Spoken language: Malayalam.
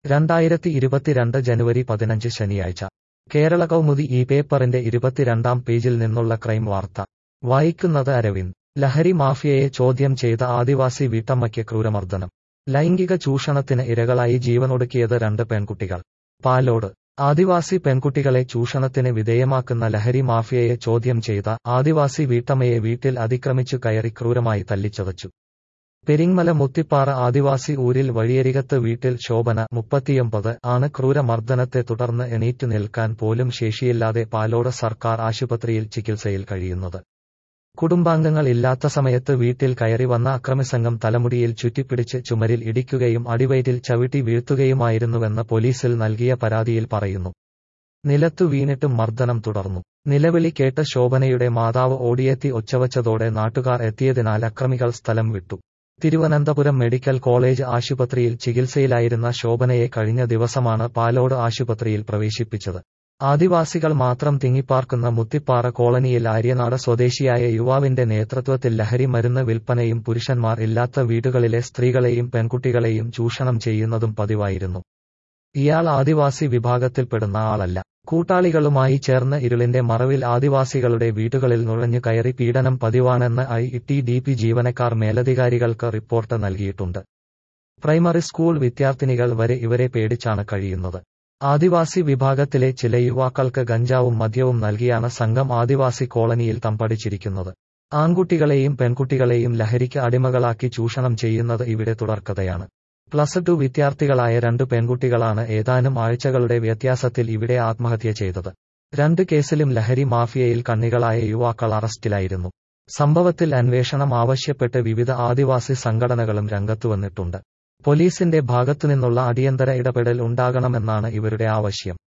രണ്ടായിരത്തി ഇരുപത്തിരണ്ട് ജനുവരി പതിനഞ്ച് ശനിയാഴ്ച കേരള കൗമുദി ഈ പേപ്പറിന്റെ ഇരുപത്തിരണ്ടാം പേജിൽ നിന്നുള്ള ക്രൈം വാർത്ത വായിക്കുന്നത് അരവിന്ദ് ലഹരി മാഫിയയെ ചോദ്യം ചെയ്ത ആദിവാസി വീട്ടമ്മയ്ക്ക് ക്രൂരമർദ്ദനം ലൈംഗിക ചൂഷണത്തിന് ഇരകളായി ജീവനൊടുക്കിയത് രണ്ട് പെൺകുട്ടികൾ പാലോട് ആദിവാസി പെൺകുട്ടികളെ ചൂഷണത്തിന് വിധേയമാക്കുന്ന ലഹരി മാഫിയയെ ചോദ്യം ചെയ്ത ആദിവാസി വീട്ടമ്മയെ വീട്ടിൽ അതിക്രമിച്ചു കയറി ക്രൂരമായി തല്ലിച്ചതച്ചു പെരിങ്മല മുത്തിപ്പാറ ആദിവാസി ഊരിൽ വഴിയരികത്ത് വീട്ടിൽ ശോഭന മുപ്പത്തിയൊമ്പത് ആണ് ക്രൂരമർദ്ദനത്തെ തുടർന്ന് എണീറ്റു നിൽക്കാൻ പോലും ശേഷിയില്ലാതെ പാലോട് സർക്കാർ ആശുപത്രിയിൽ ചികിത്സയിൽ കഴിയുന്നത് കുടുംബാംഗങ്ങൾ ഇല്ലാത്ത സമയത്ത് വീട്ടിൽ കയറി വന്ന അക്രമിസംഘം തലമുടിയിൽ ചുറ്റിപ്പിടിച്ച് ചുമരിൽ ഇടിക്കുകയും അടിവയറ്റിൽ ചവിട്ടി വീഴ്ത്തുകയുമായിരുന്നുവെന്ന് പോലീസിൽ നൽകിയ പരാതിയിൽ പറയുന്നു നിലത്തു വീണിട്ടും മർദ്ദനം തുടർന്നു നിലവിളി കേട്ട ശോഭനയുടെ മാതാവ് ഓടിയെത്തി ഒച്ചവച്ചതോടെ നാട്ടുകാർ എത്തിയതിനാൽ അക്രമികൾ സ്ഥലം വിട്ടു തിരുവനന്തപുരം മെഡിക്കൽ കോളേജ് ആശുപത്രിയിൽ ചികിത്സയിലായിരുന്ന ശോഭനയെ കഴിഞ്ഞ ദിവസമാണ് പാലോട് ആശുപത്രിയിൽ പ്രവേശിപ്പിച്ചത് ആദിവാസികൾ മാത്രം തിങ്ങിപ്പാർക്കുന്ന മുത്തിപ്പാറ കോളനിയിൽ ആര്യനാട് സ്വദേശിയായ യുവാവിന്റെ നേതൃത്വത്തിൽ ലഹരി മരുന്ന് വിൽപ്പനയും പുരുഷന്മാർ ഇല്ലാത്ത വീടുകളിലെ സ്ത്രീകളെയും പെൺകുട്ടികളെയും ചൂഷണം ചെയ്യുന്നതും പതിവായിരുന്നു ഇയാൾ ആദിവാസി വിഭാഗത്തിൽപ്പെടുന്ന ആളല്ല കൂട്ടാളികളുമായി ചേർന്ന് ഇരുളിന്റെ മറവിൽ ആദിവാസികളുടെ വീടുകളിൽ നുഴഞ്ഞു കയറി പീഡനം പതിവാണെന്ന് ഐ ടി ഡി പി ജീവനക്കാർ മേലധികാരികൾക്ക് റിപ്പോർട്ട് നൽകിയിട്ടുണ്ട് പ്രൈമറി സ്കൂൾ വിദ്യാർത്ഥിനികൾ വരെ ഇവരെ പേടിച്ചാണ് കഴിയുന്നത് ആദിവാസി വിഭാഗത്തിലെ ചില യുവാക്കൾക്ക് ഗഞ്ചാവും മദ്യവും നൽകിയാണ് സംഘം ആദിവാസി കോളനിയിൽ തമ്പടിച്ചിരിക്കുന്നത് ആൺകുട്ടികളെയും പെൺകുട്ടികളെയും ലഹരിക്ക് അടിമകളാക്കി ചൂഷണം ചെയ്യുന്നത് ഇവിടെ തുടർക്കഥയാണ് പ്ലസ് ടു വിദ്യാർത്ഥികളായ രണ്ടു പെൺകുട്ടികളാണ് ഏതാനും ആഴ്ചകളുടെ വ്യത്യാസത്തിൽ ഇവിടെ ആത്മഹത്യ ചെയ്തത് രണ്ട് കേസിലും ലഹരി മാഫിയയിൽ കണ്ണികളായ യുവാക്കൾ അറസ്റ്റിലായിരുന്നു സംഭവത്തിൽ അന്വേഷണം ആവശ്യപ്പെട്ട് വിവിധ ആദിവാസി സംഘടനകളും രംഗത്തുവന്നിട്ടുണ്ട് പോലീസിന്റെ ഭാഗത്തുനിന്നുള്ള അടിയന്തര ഇടപെടൽ ഉണ്ടാകണമെന്നാണ് ഇവരുടെ ആവശ്യം